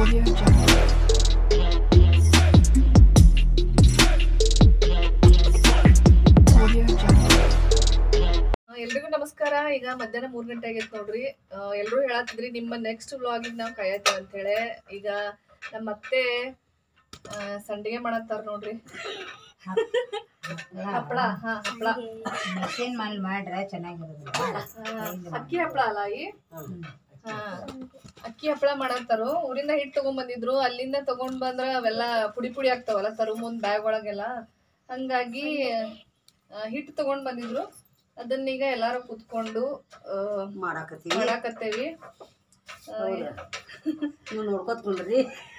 Audio Jungle. Audio Jungle. ಆ, ಎಲ್ರಿಗೂ ನಮಸ್ಕಾರ ಈಗ ಮಧ್ಯಾಹ್ನ ಮೂರ್ ಗಂಟೆ ಆಗೈತೆ ನೋಡ್ರಿ ಎಲ್ಲರೂ ಹೇಳತ್ತಿದ್ರಿ ನಿಮ್ಮ ನೆಕ್ಸ್ಟ್ ವ್ಲಾಗಿಗೆ ನಾವು ಕಾಯತ್ತೇವೆ ಅಂತ ಹೇಳಿ ಈಗ ನಮ್ಮ ಅತ್ತೆ ಆ, ಸಂಡಿಗೆ ಮಾಡತ್ತಾರ ನೋಡ್ರಿ ಹಪ್ಪಳ ಹಾ ಹಪ್ಪಳ ಮಿಷಿನ್ ಮೇಲೆ ಮಾಡ್ರೆ ಚೆನ್ನಾಗಿರೋದಿಲ್ಲ ಆ, ಅಕ್ಕಿ ಹಪ್ಪಳ ಅಲ್ಲ ಈ ಹಾ ಅಕ್ಕಿ ಹಪ್ಪಳ ಮಾಡತ್ತಾರು ಊರಿಂದ ಹಿಟ್ಟು ತಗೊಂಡ್ ಬಂದಿದ್ರು ಅಲ್ಲಿಂದ ತಗೊಂಡ್ ಬಂದ್ರ ಅವೆಲ್ಲ ಪುಡಿ ಪುಡಿ ಆಗ್ತಾವಲ್ಲ ತರು ಮುಂದ್ ಬ್ಯಾಗ್ ಒಳಗೆಲ್ಲ ಹಂಗಾಗಿ ಆ, ಹಿಟ್ಟು ತಗೊಂಡ್ ಬಂದಿದ್ರು ಅದನ್ನೀಗ ಎಲ್ಲಾರು ಕುತ್ಕೊಂಡು ಆ, ಮಾಡಾಕತ್ತೀವಿ ಮಾಡಾಕತ್ತೇವಿ ಆ, ನೀವು ನೋಡ್ಕೊತ ಕುಂಡ್ರಿ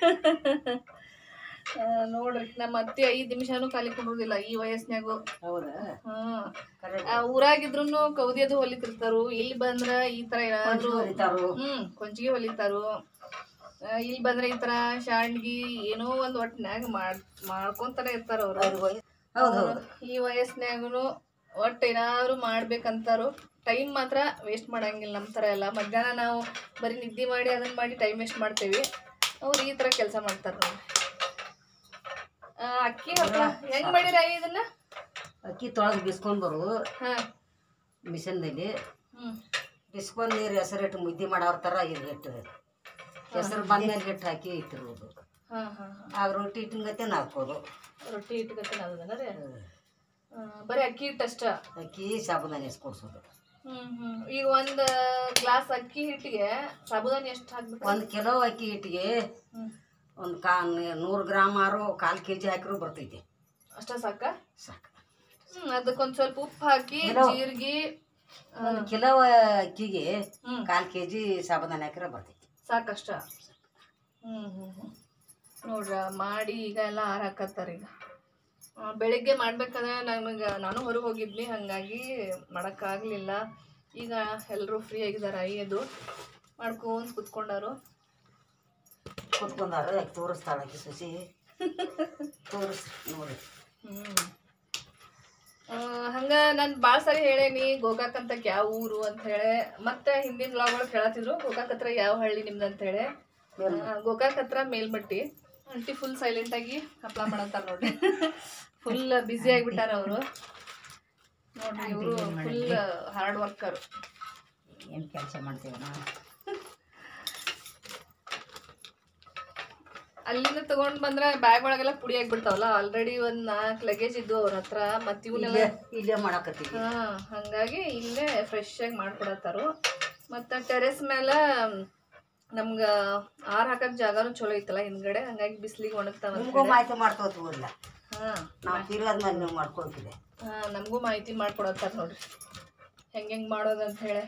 ಆ, ನೋಡ್ರಿ ನಮ್ಮ ಅತ್ತಿ ಐದ್ ನಿಮಿಷನೂ ಖಾಲಿ ಕುಂಡ್ರುದಿಲ್ಲ ಈ ವಯಸ್ನ್ಯಾಗು ಹೌದಾ ಹಾ ಕರೆಕ್ಟ್ ಆ, ಊರಾಗಿದ್ರುನು ಕೌದಿಯದು ಹೊಲಿತಿರ್ತಾರು ಇಲ್ಲಿ ಬಂದ್ರ ಈ ತರ ಏನಾದ್ರು ಹೊಲಿತಾರು ಹ್ಮ್ ಕೊಂಚಿಗೆ ಹೊಲಿತಾರು ಆ, ಇಲ್ಲಿ ಬಂದ್ರೆ ಈ ತರ ಶಾಂಡ್ಗಿ ಏನೋ ಒಂದ್ ಒಟ್ಟಿನ್ಯಾಗ ಮಾಡ್ ಮಾಡ್ಕೊಂತಾನೆ ಇರ್ತಾರ ಅವ್ರು ಹೌದು ಹೌದು ಈ ವಯಸ್ನ್ಯಾಗುನು ಒಟ್ಟು ಏನಾದ್ರು ಮಾಡ್ಬೇಕಂತಾರು ಟೈಮ್ ಮಾತ್ರ ವೇಸ್ಟ್ ಮಾಡಂಗಿಲ್ಲ ನಮ್ಮ ಥರ ಎಲ್ಲ ಮಧ್ಯಾಹ್ನ ನಾವು ಬರೀ ನಿದ್ದೆ ಮಾಡಿ ಅದನ್ನ ಮಾಡಿ ಟೈಮ್ ವೇಸ್ಟ್ ಮಾಡ್ತೇವಿ ಅವ್ರು ಈ ಥರ ಕೆಲಸ ಮಾಡ್ತಾರೆ ನೋಡಿ ಆ, ಅಕ್ಕಿ ಹಪ್ಪಳ ಹೆಂಗ್ ಮಾಡಿರ ಇದನ್ನ ಅಕ್ಕಿ ತೊಳೆದು ಬಿಸ್ಕೊಂಡ್ ಬರೋದು ಹಾ ಮಿಷನ್ದಲ್ಲಿ ಹ್ಮ್ ಬಿಸ್ಕೊಂಡ್ ನೀರು ಹೆಸರಿಟ್ಟು ಮುದ್ದೆ ಮಾಡೋರ್ ಥರ ಇದು ಹಿಟ್ಟು ಹೆಸರು ಬಂದ್ಮೇಲೆ ಹಿಟ್ಟು ಹಾಕಿ ಇಟ್ಟಿರೋದು ಹಾ ಹಾ ಹಾ ಆಗ ರೊಟ್ಟಿ ಇಟ್ಟಿನ ಹಾಕೋದು ರೊಟ್ಟಿ ಇಟ್ಕೊತೀನಿ ಅದನ್ನ ರೀ ಆ, ಬರೀ ಅಕ್ಕಿ ಹಿಟ್ಟು ಅಷ್ಟ ಅಕ್ಕಿ ಸಾಬುದಾನಿ ಕೊಡ್ಸೋದು ಹ್ಮ್ ಹ್ಮ್ ಈಗ ಒಂದ್ ಗ್ಲಾಸ್ ಅಕ್ಕಿ ಹಿಟ್ಟಿಗೆ ಸಾಬುದಾನಿ ಎಷ್ಟು ಹಾಕ್ಬೇಕು ಒಂದು ಕಿಲೋ ಅಕ್ಕಿ ಹಿಟ್ಟಿಗೆ ಹ್ಮ್ ಒಂದು ಕಾ ನೂರು ಗ್ರಾಮ್ ಆರು ಕಾಲು ಕೆ ಜಿ ಹಾಕಿರೂ ಬರ್ತೈತಿ ಅಷ್ಟ ಸಾಕ ಸಾಕು ಹ್ಮ್ ಅದಕ್ಕೊಂದ್ ಸ್ವಲ್ಪ ಉಪ್ಪು ಹಾಕಿ ಏನೋ. ಜೀರಿಗೆ ಒಂದು ಕಿಲೋ ಅಕ್ಕಿಗೆ ಹ್ಮ್ ಕಾಲು ಕೆ ಜಿ ಸಾಬುದಾನಿ ಹಾಕಿರ ಬರ್ತೈತಿ ಸಾಕಷ್ಟ ಹ್ಮ್ ಹ್ಮ್ ಹ್ಮ್ ನೋಡ್ರ ಮಾಡಿ ಈಗ ಎಲ್ಲ ಆರ್ ಹಾಕತ್ತಾರ ಈಗ ಆ, ಬೆಳಿಗ್ಗೆ ಮಾಡ್ಬೇಕಾದ್ರೆ ನನಗೆ ನಾನು ಹೊರಗೆ ಹೋಗಿದ್ನಿ ಹಾಗಾಗಿ ಮಾಡೋಕ್ಕಾಗಲಿಲ್ಲ ಈಗ ಎಲ್ಲರೂ ಫ್ರೀ ಆಗಿದ್ದಾರೆ ಐದು ಮಾಡ್ಕೊಂತ ಕುತ್ಕೊಂಡಾರು ಕುತ್ಕೊಂಡಾರ ಯಾಕೆ ತೋರಿಸ್ತಾಳ ಆಕಿ ಸಸಿ ತೋರಿಸ್ ನೋಡಿ ಹ್ಮ್ ಆ, ಹಂಗ ನಾನು ಭಾಳ ಸಾರಿ ಹೇಳೇನಿ ಗೋಕಾಕ್ ಅಂತ ಯಾವ ಊರು ಅಂತ ಹೇಳಿ ಮತ್ತೆ ಹಿಂದಿನ ವ್ಲಾಗ್ ಒಳಗೆ ಹೇಳತ್ತಿದ್ರು ಗೋಕಾಕ್ ಹತ್ರ ಯಾವ ಹಳ್ಳಿ ನಿಮ್ದು ಅಂತ ಹೇಳಿ ಆ, ಗೋಕಾಕ್ ಹತ್ರ ಮೇಲ್ಮಟ್ಟಿ ಅಂಟಿ ಫುಲ್ ಸೈಲೆಂಟ್ ಆಗಿ ಹಪ್ಳ ಮಾಡಂತಾರ ನೋಡ್ರಿ ಫುಲ್ ಬ್ಯುಸಿ ಆಗಿಬಿಟ್ಟಾರ ಅವರು ನೋಡ್ರಿ ಇವರು ಫುಲ್ ಹಾರ್ಡ್ ವರ್ಕರ್ ಏನು ಕೆಲಸ ಮಾಡ್ತೀವಿ ನಾವು ಅಲ್ಲಿಂದ ತಗೊಂಡ್ ಬಂದ್ರೆ ಬ್ಯಾಗ್ ಒಳಗೆಲ್ಲ ಪುಡಿ ಆಗಿಬಿಡ್ತಾವಲ್ಲ ಆಲ್ರೆಡಿ ಒಂದ್ ನಾಲ್ಕು ಲಗೇಜ್ ಇದ್ವು ಅವ್ರ ಹತ್ರ ಮತ್ತೆ ಇವನ್ನೆಲ್ಲ ಇಲ್ಲೇ ಇಲ್ಲೇ ಮಾಡಾಕತ್ತೀವಿ ಹಾ ಹಂಗಾಗಿ ಇಲ್ಲೇ ಫ್ರೆಶ್ ಆಗಿ ಮಾಡ್ಕೊಡತ್ತಾರು ಮತ್ತು ಟೆರೆಸ್ ಮೇಲೆ ನಮ್ಗ ಆರ್ ಹಾಕಕ್ ಜಾಗನೂ ಚಲೋ ಐತಲ್ಲ ಹಿಂದ್ಗಡೆ ಹಂಗಾಗಿ ಬಿಸಿಲಿಗೆ ಒಣಗ್ತಾವ ನಿಮಗೂ ಮಾಹಿತಿ ಮಾಡ್ಕೋತ ಇಲ್ಲ ಹಾ ನಾವು ತಿರುಗಾದ್ಮೇಲೆ ನೀವು ಮಾಡ್ಕೊಳ್ತೀವಿ ಹಾ ನಮಗೂ ಮಾಹಿತಿ ಮಾಡ್ಕೊಡತ್ತಾರ ನೋಡ್ರಿ ಹೆಂಗ್ ಹೆಂಗ್ ಮಾಡೋದು ಅಂತ ಹೇಳಿ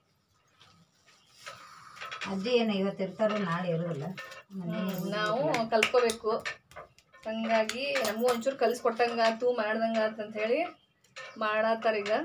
ಅಜ್ಜಿ ಏನು ಇವತ್ತು ಇರ್ತಾರೋ ನಾಳೆ ಇರೋದಿಲ್ಲ ಮನೆ ನಾವು ಕಲ್ತ್ಕೋಬೇಕು ಹಂಗಾಗಿ ನಮಗೂ ಒಂಚೂರು ಕಲಿಸ್ಕೊಟ್ಟಂಗಾತು ಮಾಡ್ದಂಗಾತು ಅಂತ ಹೇಳಿ ಮಾಡತ್ತಾರ ಈಗ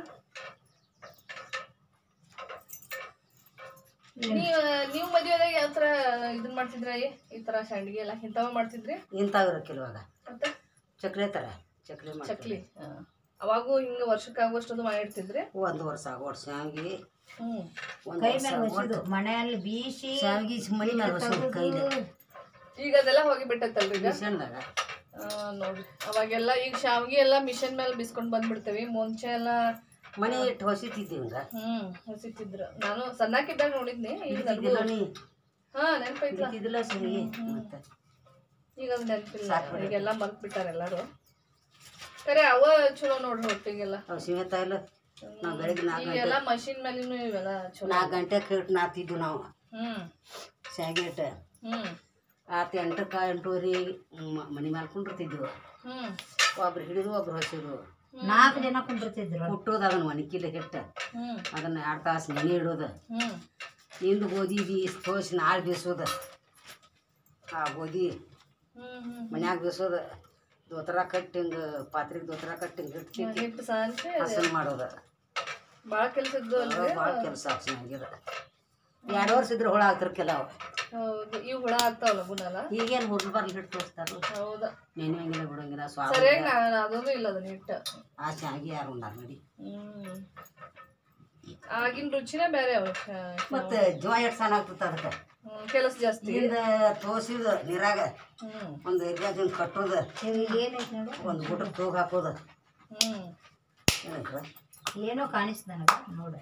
ನೀವು ನೀವು ಮದುವೆದಾಗ ಯಾವ ಥರ ಇದನ್ನ ಮಾಡ್ತಿದ್ರ ಈ ಥರ ಸಂಡಿಗೆ ಎಲ್ಲ ಇಂಥವ ಮಾಡ್ತಿದ್ರಿ ಇಂಥವ್ರು ಇವಾಗ ಮತ್ತೆ ಚಕ್ಲಿ ಥರ ಚಕ್ಲಿ ಮಾಡ್ತೀವಿ ಚಕ್ಲಿ ಹಾ. ಅವಾಗೂ ಹಿಂಗೆ ವರ್ಷಕ್ಕಾಗುವಷ್ಟದು ಮಾಡಿರ್ತಿದ್ರಿ ಒಂದು ವರ್ಷ ಆಗೋಡ್ ಶಾವಿಗೆ ಹ್ಞೂ ಒಂದು ಕೈ ವರ್ಷ ಮೇಲೆ ಆಗೋಡ್ ಒಸಿದು ಮನೆಯಲ್ಲಿ ಬೀಸಿ ಶಾವಿಗೆ ಮನೆ ಮೇಲೆ ಹೊಸದು ಕೈಲಿ ಈಗ ಅದೆಲ್ಲ ಹೋಗಿ ಬಿಟ್ಟೈತಲ್ರಿ ಈಗ ಮಿಷನ್ದಾಗ ಆ, ನೋಡ್ರಿ ಅವಾಗೆಲ್ಲ ಈಗ ಶಾವಿಗೆ ಎಲ್ಲ ಮಿಷನ್ ಮೇಲೆ ಬಿಸ್ಕೊಂಡು ಬಂದ್ಬಿಡ್ತೇವಿ ಮುಂಚೆ ಎಲ್ಲ ಮನೆ ಇಟ್ಟು ಹೊಸಿತಿದ್ದೀವಿ ಹಿಂಗ ಹ್ಮ್ ಹಸಿತಿದ್ರು ನಾನು ಸಣ್ಣಕ್ಕಿದ್ದಾಗ ನೋಡಿದ್ನಿ ಈಗ ನನಗೂ ಹಿಡಿತಿದ್ದಿಲ್ಲ ನೀ ಹಾ ನೆನಪೈತ್ಲ ಹಿಡಿತಿದ್ದಿಲ್ಲ ಶಾವಿಗೆ ಮತ್ತೆ ಈಗ ಅದು ನೆನಪಿಲ್ಲ ಸಾಕ್ಬಿಡು. ಈಗೆಲ್ಲ ಮರ್ತ್ ಬಿಟ್ಟಾರ ಎಲ್ಲಾರು ಕರೆ ಅವ ಚಲೋ ನೋಡ್ರಿ ಹೊಟ್ಟಿಗೆಲ್ಲ ಅವು ಸಿಮೆಂತ ಇಲ್ಲ ನಾವು ಬೆಳಗ್ಗೆ ನಾಲ್ಕು ಗಂಟೆ ಈಗೆಲ್ಲ ಮಷಿನ್ ಮೇಲಿನೂ ಇವೆಲ್ಲ ಚಲೋ ನಾಲ್ಕು ಗಂಟೆಗೆ ಹಿಟ್ಟು ನಾತಿದ್ವು ನಾವು ಹ್ಮ್ ಶಾವಿಗೆ ಹಿಟ್ಟು ಹ್ಮ್ ಆತು ಎಂಟಕ್ಕೆ ಎಂಟೂವರೆ ಮನೆ ಮೇಲೆ ಕುಂಡಿರ್ತಿದ್ವು ಹ್ಮ್ ಒಬ್ರು ಹಿಡಿದು ಒಬ್ರು ಹೊಸಿದ್ರು ನಾಲ್ಕು ಜನ ಕುಂದಿರ್ತಿದ್ರು ಕುಟ್ಟೋದು ಅದನ್ನು ಒಣಕಿಲ್ಲ ಹಿಟ್ಟು ಹ್ಮ್ ಅದನ್ನ ಎರಡು ತಾಸು ನೆನೆ ಇಡೋದು ಹ್ಮ್ ಇಂದು ಗೋಧಿ ಬೀಸ್ ತೋಸಿ ನಾಳೆ ಬೀಸೋದು ಆ ಗೋಧಿ ಹ್ಮ್ ಹ್ಮ್ ಮನ್ಯಾಗ ಬೀಸೋದು ದೋತ್ರ ಕಟ್ಟಿ ಹಿಂಗೆ ಪಾತ್ರೆಗೆ ದೋತ್ರ ಕಟ್ಟಿ ಹಿಂಗೆ ಹಿಟ್ಟು ತಿಕ್ಕಿ ಹಿಟ್ಟು ಸಾಂತಿ ಹಸನ್ ಮಾಡೋದು ಭಾಳ ಕೆಲಸ ಇದ್ದು ಅಲ್ರಿ ಭಾಳ ಕೆಲಸ ಚೆನ್ನಾಗಿದೆ ಎರಡು ವರ್ಷ ಇದ್ರೆ ಹುಳ ಆಗ್ತಾರೆ ಕೆಲವು ಹೌದು ಇವು ಹುಳ ಆಗ್ತಾವಲ್ಲ ಗುಣಲ್ಲ ಈಗೇನು ಹುಡ್ರು ಬರ್ಲಿ ಹಿಟ್ಟು ತೋರಿಸ್ತಾರ ಹೌದಾ ನೆನೆಯಂಗಿಲ್ಲ ಬಿಡಂಗಿಲ್ಲ ಸ್ವಾದ ಸರಿಯಾಗಿ ನಾನು ಅದೊಂದು ಇಲ್ಲ ಅದನ್ನ ಹಿಟ್ಟು ಆ ಶಾವಿಗೆ ಯಾರು ಉಂಡಾರ ನೋಡಿ ಹ್ಮ್ ಆಗಿನ ರುಚಿನೇ ಬೇರೆ ಅವ ಮತ್ತೆ ಜೋ ಎಷ್ಟು ಚೆನ್ನಾಗ್ತದೆ ಅದಕ್ಕೆ ಹ್ಮ್, ಕೆಲಸ ಜಾಸ್ತಿ ಹಿಂದ ತೋಸಿದ ನೀರಾಗ ಹ್ಮ್ ಒಂದು ಎರ್ಯಾಗ ಕಟ್ಟೋದು ಈಗ ಏನೈತಿ ನೋಡು ಒಂದು ಗುಡ್ಡ ತೂಗ ಹಾಕೋದು ಹ್ಮ್ ಏನೈತ್ರ ಏನೋ ಕಾಣಿಸ್ತ ನನಗೆ ನೋಡ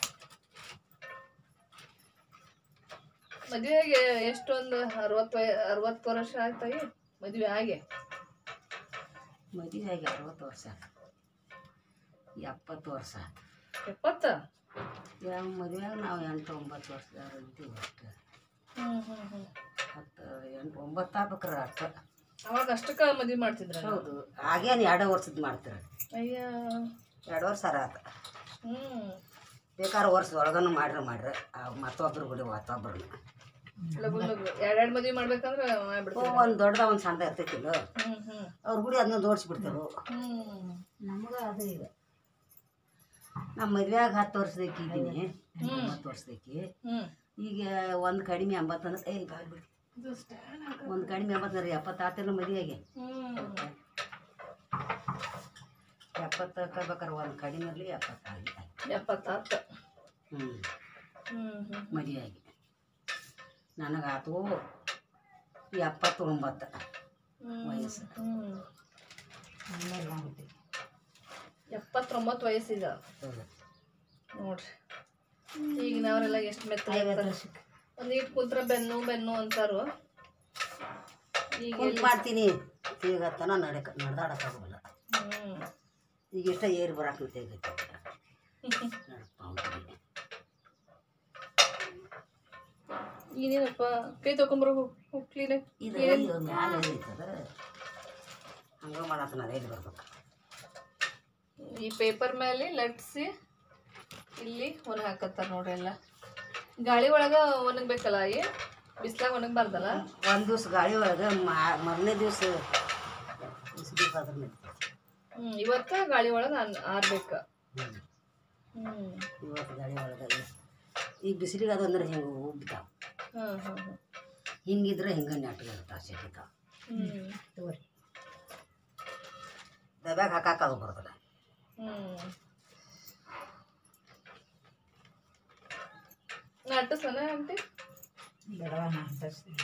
ಮದುವೆಗೆ ಎಷ್ಟೊಂದು ಅರವತ್ತು ವಯ ಅರವತ್ತು ವರ್ಷ ಆಯ್ತಾಯಿ ಮದುವೆ ಆಗಿ ಮದುವೆ ಆಗಿ ಅರವತ್ತು ವರ್ಷ ಆತು ಎಪ್ಪತ್ತು ವರ್ಷ ಆತು ಎಪ್ಪತ್ತ ಯಾವ ಮದುವೆಯಾಗ ನಾವು ಎಂಟು ಒಂಬತ್ತು ವರ್ಷದವ್ರು ಇದ್ದೀವಿ ಅಷ್ಟು ಹ್ಮ್ ಹ್ಮ್ ಹ್ಮ್ ಹತ್ತು ಎಂಟು ಒಂಬತ್ತು ಆಗ್ಬೇಕ್ರ ಅಷ್ಟು ಅವಾಗ ಅಷ್ಟಕ್ಕ ಮದುವೆ ಮಾಡ್ತಿದ್ರ ಹೌದು ಆಗೇನು ಎರಡು ವರ್ಷದ ಮಾಡ್ತಾರೆ ಅಯ್ಯ ಎರಡು ವರ್ಷ ಆತ ಹ್ಮ್ ಬೇಕಾದ್ರೆ ವರ್ಷದೊಳಗನು ಮಾಡ್ರೆ ಮಾಡ್ರೆ ಆ ಮತ್ತೊಬ್ರು ಗುಡಿ ಮತ್ತೊಬ್ರು ಲಗು ಲಗು ಎರಡೆರಡು ಮದುವೆ ಮಾಡ್ಬೇಕಂದ್ರ ಮಾಡ್ಬಿಡ್ತೀವಿ ಒಂದು ದೊಡ್ಡದ ಒಂದು ಸಣ್ಣ ಇರ್ತೈತಿಲ್ಲ ಹ್ಮ್ ಹ್ಮ್ ಅವ್ರ ಗುಡಿ ಅದನ್ನ ಜೋಡಿಸ್ಬಿಡ್ತೇವೆ ಹ್ಮ್ ನಮ್ಗೆ ಅದು ಈಗ ನಮ್ಮ ಮದ್ವೆಯಾಗ ಹತ್ತು ವರ್ಷದಕ್ಕೆ ಇದ್ದೀನಿ ಒಂಬತ್ತು ವರ್ಷದಕ್ಕೆ ಹ್ಮ್ ಈಗ ಒಂದು ಕಡಿಮೆ ಎಂಬತ್ತಂದ್ರೆ ಏಯ್ ಬಾಯ್ ಬಿಡಿ ಇದು stand ಹಾಕ- ಒಂದು ಕಡಿಮೆ ಎಂಬತ್ತಂದ್ರೆ ಎಪ್ಪತ್ತು ಆತಿಲ್ಲ ಮದುವೆಗೆ ಹ್ಮ್ ಎಪ್ಪತ್ತಕ್ಕೆ ಬೇಕಾದ್ರೆ ಒಂದು ಕಡಿಮೆ ಇರಲಿ ಎಪ್ಪತ್ತಾಗಿ ಎಪ್ಪತ್ತಾತ ಹ್ಞೂ ಹ್ಮ್ ಹ್ಮ್ ಮದುವೆಯಾಗಿ ನನಗಾತು ಎಪ್ಪತ್ತೊಂಬತ್ತು ಹ್ಮ್ ವಯಸ್ಸು ಹ್ಮ್ ಆಮೇಲೆ ಆಗ್ಬಿಟ್ಟು ಎಪ್ಪತ್ತೊಂಬತ್ತು ವಯಸ್ಸಿದ ಹೌದು. ನೋಡ್ರಿ ಈಗಿನವರೆಲ್ಲ ಎಷ್ಟು ಮೆತ್ತ ಐವತ್ತು ವರ್ಷಕ್ಕೆ ಒಂದ್ ಇಟ್ ಕುಂತ್ರ ಬೆನ್ನು ಬೆನ್ನು ಅಂತಾರು ಈಗ ಕುಂತ್ ಮಾಡ್ತೀನಿ ಈಗ ತನ ನಡಕ ನಡೆದಾಡಕ್ಕಾಗಲ್ಲ ಹ್ಮ್ ಈಗ ಇಷ್ಟ ಏರಿ ಬರಾಕ್ ತೆಗೈತೆ ನಡಪ್ಪ ಅಂತೀನಿ. ಏನೇನಪ್ಪ ಕೈ ತಗೊಂಬರೋ ಕ್ಲೀನ್ ಇದು ಇದು ಮ್ಯಾಲೆ ಐತದ ಹಂಗೆ ಮಾಡತ್ತ ಎಲ್ಲಿ ಬರ್ಬೇಕು ಈ ಪೇಪರ್ ಮೇಲೆ ಲಟ್ಸಿ ಇಲ್ಲಿ ಒಣ ಹಾಕತ್ತಾರ ನೋಡ್ರಿ ಎಲ್ಲ ಗಾಳಿ ಒಳಗ ಒಣಗ್ಬೇಕಲ್ಲ ಈ ಬಿಸ್ಲಾಗ ಒಣಗ್ಬಾರ್ದಲ್ಲ ಒಂದು ದಿವ್ಸ ಗಾಳಿ ಒಳಗೆ ಮರನೇ ದಿವಸ ಬಿಸಿಬೇಕಾದ್ರೆ ನಡೀತೈತಿ ಹ್ಮ್ ಇವತ್ತ ಗಾಳಿ ಒಳಗ ಆರ್ಬೇಕ ಹ್ಮ್. ಹ್ಮ್ ಇವತ್ತು ಗಾಳಿ ಒಳಗೆ ಈಗ ಬಿಸಿಲಿಗೆ ಅದಂದ್ರೆ ಹಿಂಗೆ ಉಬ್ಬಿತಾವ ಹ್ಮ್ ಹ್ಮ್ ಹ್ಮ್ ಹಿಂಗಿದ್ರೆ ಹಿಂಗೆ ನೆಟ್ಟಿಗೆ ಇರ್ತಾವ ಸಿಟ್ಟಿತಾವ ಹ್ಮ್ ತಗೋರಿ ದಬ್ಯಾಗ ಹಾಕಾಕ ಅದು ಬರ್ತದೆ ಹ್ಮ್ ನಟಸನ ಆಂಟಿ ಬೇಡವ ನಾನು ತರಿಸ್ತೀನಿ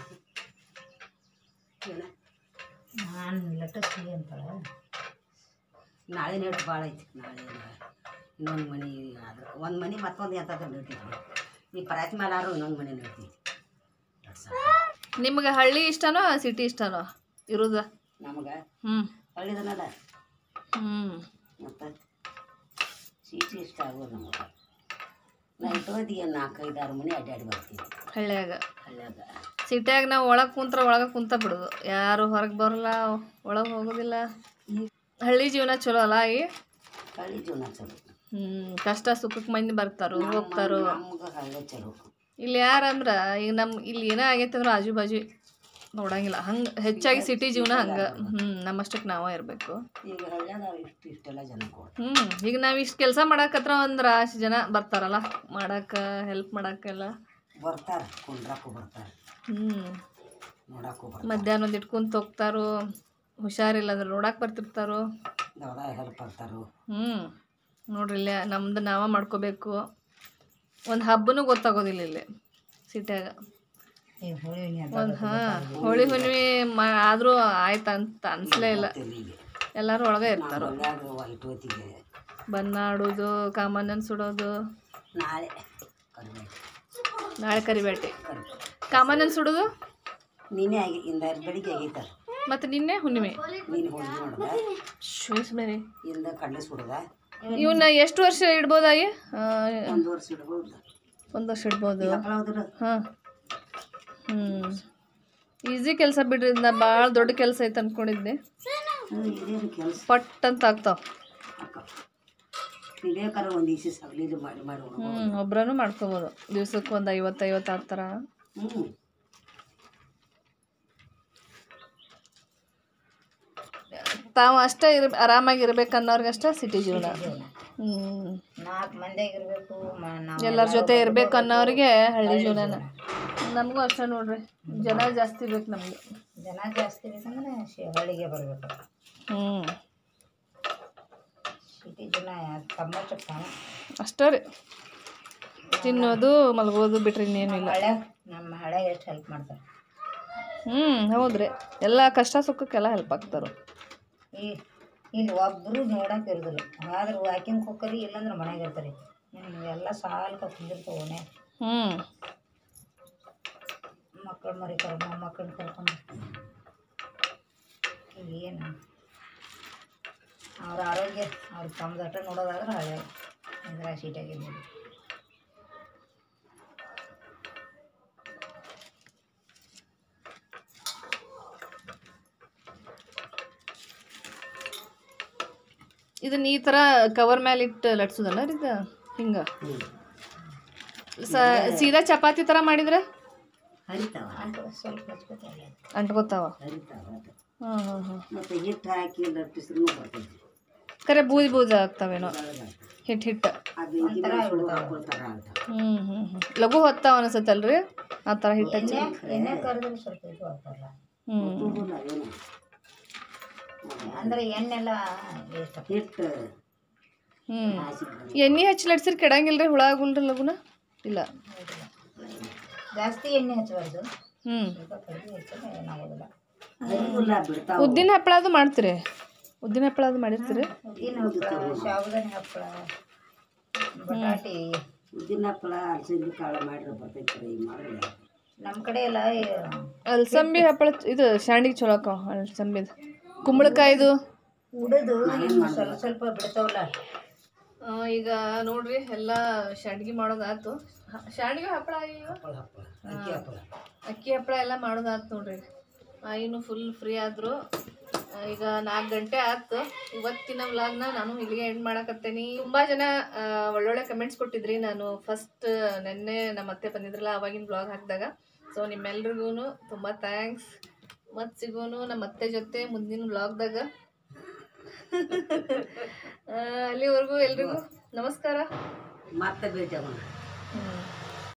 ಏನ ನಾನು ಲಟ್ಟಿಸ್ತೀನಿ ಅಂತಾಳೆ ನಾಳೆ ನೆಟ್ಟು ಭಾಳ ಐತಿ ನಾಳೆ ಇನ್ನೊಂದು ಮನೆ ಆದ್ರೆ ಒಂದು ಮನೆ ಮತ್ತೊಂದು ಎಂಥದ್ದು ನೆಟ್ಟಿದ್ವಿ ಈ ಪರಾತ್ ಮೇಲಾರು ಇನ್ನೊಂದು ಮನೆ ನೆಡ್ತೀವಿ ನಿಮ್ಗೆ ಹಳ್ಳಿ ಇಷ್ಟನೋ ಸಿಟಿ ಇಷ್ಟನೋ ಇರುದ ನಮಗೆ ಹ್ಮ್ ಹಳ್ಳಿದನಲ್ಲ ಹ್ಮ್ ಮತ್ತು ಸೀಟಿ ಇಷ್ಟ ಆಗೋದು ನಮಗೆ ನಾ ಇಟ್ಟೋದಿಗೆ ನಾಲ್ಕೈದಾರು ಮನೆ ಅಡ್ಡಾಡಿ ಬರ್ತೀವಿ ಹಳ್ಳಿಯಾಗ ಹಳ್ಳ್ಯಾಗ ಸಿಟಿಯಾಗ ನಾವು ಒಳಗೆ ಕುಂತ್ರ ಒಳಗೆ ಕುಂತ ಬಿಡೋದು ಯಾರು ಹೊರಗೆ ಬರಲ್ಲ ಒಳಗೆ ಹೋಗೋದಿಲ್ಲ ಹಳ್ಳಿ ಜೀವನ ಚಲೋ ಅಲ್ಲ ಈ ಹಳ್ಳಿ ಜೀವನ ಚಲೋ ಹ್ಮ್ ಕಷ್ಟ ಸುಖಕ್ಕೆ ಮಂದಿ ಬರ್ತಾರೋ ಹೋಗ್ತಾರೋ ನಮ್ಗೆ ಹಳ್ಳಿ ಚಲೋ ಇಲ್ಲಿ ಯಾರಂದ್ರ ಈಗ ನಮ್ಮ ಇಲ್ಲಿ ಏನೇ ಆಗೈತೆ ಅಂದ್ರೆ ಆಜು ಬಾಜು ನೋಡಂಗಿಲ್ಲ ಹಂಗೆ ಹೆಚ್ಚಾಗಿ ಸಿಟಿ ಜೀವನ ಹಂಗೆ ಹ್ಞೂ ನಮ್ಮಷ್ಟಕ್ಕೆ ನಾವೇ ಇರಬೇಕು ಈಗ ಹಳ್ಳ್ಯಾಗ ಇಷ್ಟು ಇಷ್ಟೆಲ್ಲ ಜನ ಕೊಡ್ತಾರೆ ಹ್ಞೂ ಈಗ ನಾವು ಇಷ್ಟು ಕೆಲಸ ಮಾಡಕತ್ರ ಒಂದು ರಾಶಿ ಜನ ಬರ್ತಾರಲ್ಲ ಮಾಡಕ್ಕೆ ಹೆಲ್ಪ್ ಮಾಡಕ್ಕೆಲ್ಲ ಬರ್ತಾರೆ ಕುಂಡ್ರಾಕು ಬರ್ತಾರೆ ಹ್ಞೂ ನೋಡಕ್ಕೂ ಬರ್ತಾರೆ ಮಧ್ಯಾಹ್ನ ಒಂದು ಇಟ್ಕೊಂತ ಹೋಗ್ತಾರೋ ಹುಷಾರಿಲ್ಲ ಅಂದ್ರೆ ನೋಡಕ್ಕೆ ಬರ್ತಿರ್ತಾರೋ ದೊಡ್ಡ ಹೆಲ್ಪ್ ಬರ್ತಾರು ಹ್ಞೂ ನೋಡ್ರಿ ಇಲ್ಲೇ ನಮ್ದು ನಾವೇ ಮಾಡ್ಕೋಬೇಕು ಒಂದು ಹಬ್ಬನೂ ಗೊತ್ತಾಗೋದಿಲ್ಲ ಇಲ್ಲಿ ಸಿಟ್ಯಾಗ ಈ ಹೋಳಿ ಹುಣ್ಣಿ ಅಂತ ಒಂದು ಹಾಂ ಹೋಳಿ ಹುಣ್ಣಿಮೆ ಮಾ ಆದರೂ ಆಯ್ತು ಅಂತ ಅನ್ಸಲೇ ಇಲ್ಲ ಇಲ್ಲಿಗೆ ಎಲ್ಲರೂ ಒಳಗೆ ಇರ್ತಾರೋ ಹಳ್ಳ್ಯಾಗ ಇಟ್ಟು ಹೊತ್ತಿಗೆ ಬಣ್ಣ ಆಡೋದು ಕಾಮಣ್ಣನ ಸುಡೋದು ನಾಳೆ ಕರಿಬೇಕು ನಾಳೆ ಕರಿಬೇಟೆ ಕರಿಬೇಕು ಕಾಮಣ್ಣನ ಸುಡೋದು ನೀನೇ ಆಗಿ ಇಂದ ಬೆಳಿಗ್ಗೆ ಆಗೈತ ಮತ್ತು ನಿನ್ನೆ ಹುಣ್ಣಿಮೆ ನೀನು ಹೋಳಿಗೆ ನೋಡ್ದ ಶೂಸ್ ಬೇರೆ ಇಂದ ಕಡಲೆ ಸುಡ್ದ ಇವನ್ನ ಎಷ್ಟು ವರ್ಷ ಇಡ್ಬೋದಾಗಿ ಒಂದು ವರ್ಷ ಇಡ್ಬೋದು ಒಂದು ವರ್ಷ ಇಡ್ಬೋದು ಮಕ್ಕಳು ಹೋದ್ರೆ ಹಾಂ ಹ್ಞೂ ಈಸಿ ಕೆಲಸ ಬಿಡ್ರಿ ನಾ ಭಾಳ ದೊಡ್ಡ ಕೆಲಸ ಐತೆ ಅಂದ್ಕೊಂಡಿದ್ದೆ ಇದೇನು ಕೆಲಸ ಪಟ್ ಅಂತ ಆಗ್ತಾವ ಅಕ್ಕ ನೀ ಬೇಕಾದ್ರೆ ಒಂದು ಈಸಿ ಸಗಲಿ ಮಾಡಿ ಮಾಡಿ ಹ್ಞೂ ಉಣ್ಬೋದು. ಒಬ್ರನೂ ಮಾಡ್ಕೋಬೋದು ದಿವ್ಸಕ್ಕೆ ಒಂದು ಐವತ್ತು ಐವತ್ತು ಆ ಥರ ಹ್ಞೂ ತಾವು ಅಷ್ಟೇ ಇರ್ ಆರಾಮಾಗಿ ಇರ್ಬೇಕನ್ನೋರ್ಗಷ್ಟೇ ಸಿಟಿ ಜೀವನ ಹ್ಞೂ ನಾಲ್ಕು ಮಂದಿಯಾಗ ಇರಬೇಕು ನಾವು ಎಲ್ಲರ ಜೊತೆ ಇರ್ಬೇಕು ಅನ್ನೋರಿಗೆ ಹಳ್ಳಿ ಜೀವನನ ನಮಗೂ ಅಷ್ಟೇ ನೋಡ್ರಿ ಜನ ಜಾಸ್ತಿ ಬೇಕು ನಮಗೆ ಜನ ಜಾಸ್ತಿ ಬೇಕಂದ್ರೆ ಶಿ- ಹಳ್ಳಿಗೆ ಬರಬೇಕು ಹ್ಞೂ ಸಿಟಿ ಜನ ತಮ್ಮಷ್ಟು ಕಾಣ ಅಷ್ಟೇ ರೀ ತಿನ್ನೋದು ಮಲಗೋದು ಬಿಟ್ರೆ ಇನ್ನೇನು ಇಲ್ಲ ಹಳ್ಳ್ಯಾಗ ನಮ್ಮ ಹಳೆ ಎಷ್ಟು ಹೆಲ್ಪ್ ಮಾಡ್ತಾರೆ ಹ್ಞೂ ಹೌದ್ರಿ ಎಲ್ಲ ಕಷ್ಟ ಸುಖಕ್ಕೆಲ್ಲ ಹೆಲ್ಪ್ ಆಗ್ತಾರೆ ಈ ಇಲ್ಲಿ ಒಬ್ಬರು ನೋಡಕ್ಕೆ ಇರೋದಿಲ್ಲ ಆದ್ರೆ ವಾಕಿಂಗ್ ಹೋಗ್ಕರಿ ಇಲ್ಲಾಂದ್ರೆ ಮನೆಗೆ ಇರ್ತಾರೆ ಎಲ್ಲ ಸಾಲ್ಕ ಕುಂದಿರ್ತಾವೆ ಓಣೆ ಹ್ಞೂ ಮಕ್ಕಳು ಮರಿ ಕರ್ ಮೊಮ್ಮಕ್ಕಳನ್ನ ಕರ್ಕೊಂಡು ಏನು ಅವ್ರ ಆರೋಗ್ಯ ಅವ್ರ ತಮ್ಮದಟ ನೋಡೋದಾದ್ರೆ ಹಳೆ ಇಂದಿರಾ ಸೀಟಾಗಿದ್ದೀವಿ ಇದನ್ನ ಈ ಥರ ಕವರ್ ಮೇಲೆ ಇಟ್ಟು ಲಟ್ಸೋದಲ್ಲ ರೀ ಇದು ಹಿಂಗೆ ಸ ಸೀದಾ ಚಪಾತಿ ಥರ ಮಾಡಿದ್ರೆ ಹರಿತಾವ ಅಂತ ಸ್ವಲ್ಪ ಹಚ್ಕೋತಾರೆ ಅಂಟ್ಕೋತಾವ ಹರಿತಾವ ಅದು. ಹಾಂ ಹಾಂ ಹಾಂ ಮತ್ತು ಹಿಟ್ಟು ಹಾಕಿ ಲಟ್ಟಿಸ್ರೂ ಬರ್ತೈತಿ ಕರೆ ಬೂದಿ ಬೂದಿ ಆಗ್ತಾವೇನೋ ಹಿಟ್ಟು ಹಿಟ್ಟು ಅದು ಹಿಂಗೆ ಸುಡು ಹಾಕೊಳ್ತಾರ ಅಂತ ಹ್ಞೂ ಹ್ಞೂ ಹ್ಞೂ ಲಘು ಹೊತ್ತಾವ ಅನಿಸತ್ತಲ್ರಿ ಆ ಥರ ಹಿಟ್ಟು ಹಚ್ಚಿ ಎಣ್ಣೆ ಎಣ್ಣೆ ಕರೆದ್ರೆ ಸ್ವಲ್ಪ ಇದು ಆಗ್ತಾರಲ್ಲ ಹ್ಞೂ ತೂಗುಲ್ಲ ಏನು ಅಂದ್ರೆ ಎಣ್ಣೆಲ್ಲ ವೇಸ್ಟ್ ಹಿಟ್ಟು ಹ್ಞೂ ಹಾಸಿದ್ರೆ ಎಣ್ಣೆ ಹಚ್ಚಿ ಲಟ್ಸಿರ್ ಕೆಡಂಗಿಲ್ಲ ರೀ ಹುಳ ಆಗುಲ್ರಿ ಲಘುನ ಇಲ್ಲ ಜಾಸ್ತಿ ಎಣ್ಣೆ ಹಚ್ಚಬಾರ್ದು ಹ್ಞೂ ಸ್ವಲ್ಪ ಕಡಿಮೆ ಹೆಚ್ಚಿದ್ರೆ ಏನಾಗೋದಿಲ್ಲ ಹರಿಗುಲ್ಲ ಬಿಡ್ತಾವ ಉದ್ದಿನ ಹಪ್ಪಳ ಅದು ಮಾಡ್ತೀರಿ ಉದ್ದಿನ ಹಪ್ಪಳ ಅದು ಮಾಡಿರ್ತೀರಿ ಉದ್ದಿನ ಹಪ್ಪಳ ಶಾವಿಗೆ ಹಪ್ಪಳ ಬಟಾಟಿ ಉದ್ದಿನ ಹಪ್ಪಳ ಅಲಸಂದಿ ಕಾಳು ಮಾಡಿದ್ರೆ ಬರ್ತೈತಿ ರೀ ಈಗ ಮಾಡಿದ್ರೆ ನಮ್ಮ ಕಡೆ ಎಲ್ಲ ಈ ಅಲ್ಸಂಬಿ ಹಪ್ಪಳ ಇದು ಶಾಂಡಿಗೆ ಚಲೋ ಆಕಾವ ಅಲ್ಸಂಬಿದು ಕುಂಬಳಕಾಯ್ದು ಉಡದು ಸ್ವಲ್ಪ ಸ್ವಲ್ಪ ಬಿಡ್ತಾವಲ್ಲ ಈಗ ನೋಡ್ರಿ ಎಲ್ಲ ಶಾಂಡ್ಗಿ ಮಾಡೋದಾತು ಶಾಂಡ್ಗಿ ಹಪ್ಪಳ ಈಗ ಹಪ್ಪಳ ಹಪ್ಪಳ ಅಕ್ಕಿ ಹಪ್ಪಳ ಅಕ್ಕಿ ಹಪ್ಪಳ ಎಲ್ಲ ಮಾಡೋದಾತು ನೋಡ್ರಿ ಆಯಿನು ಫುಲ್ ಫ್ರೀ ಆದರು ಈಗ ನಾಲ್ಕು ಗಂಟೆ ಆಯ್ತು ಇವತ್ತಿನ ವ್ಲಾಗ್ನ ನಾನು ಇಲ್ಲಿಗೆ ಎಂಡ್ ಮಾಡಕತ್ತೇನಿ ತುಂಬ ಜನ ಆ, ಒಳ್ಳೊಳ್ಳೆ ಕಮೆಂಟ್ಸ್ ಕೊಟ್ಟಿದ್ರಿ ನಾನು ಫಸ್ಟ್ ನೆನ್ನೆ ನಮ್ಮ ಅತ್ತೆ ಬಂದಿದ್ರಲ್ಲ ಅವಾಗಿನ ವ್ಲಾಗ್ ಹಾಕಿದಾಗ ಸೊ ನಿಮ್ಮೆಲ್ರಿಗೂ ತುಂಬ ಥ್ಯಾಂಕ್ಸ್ ಮತ್ತು ಸಿಗೋನು ನಮ್ಮ ಅತ್ತೆ ಜೊತೆ ಮುಂದಿನ ವ್ಲಾಗ್ದಾಗ ಅಲ್ಲಿವರೆಗೂ ಎಲ್ರಿಗೂ ನಮಸ್ಕಾರ ಮತ್ತೆ ಭೇಟಿ ಆಗೋಣ ಹ್ಮ್.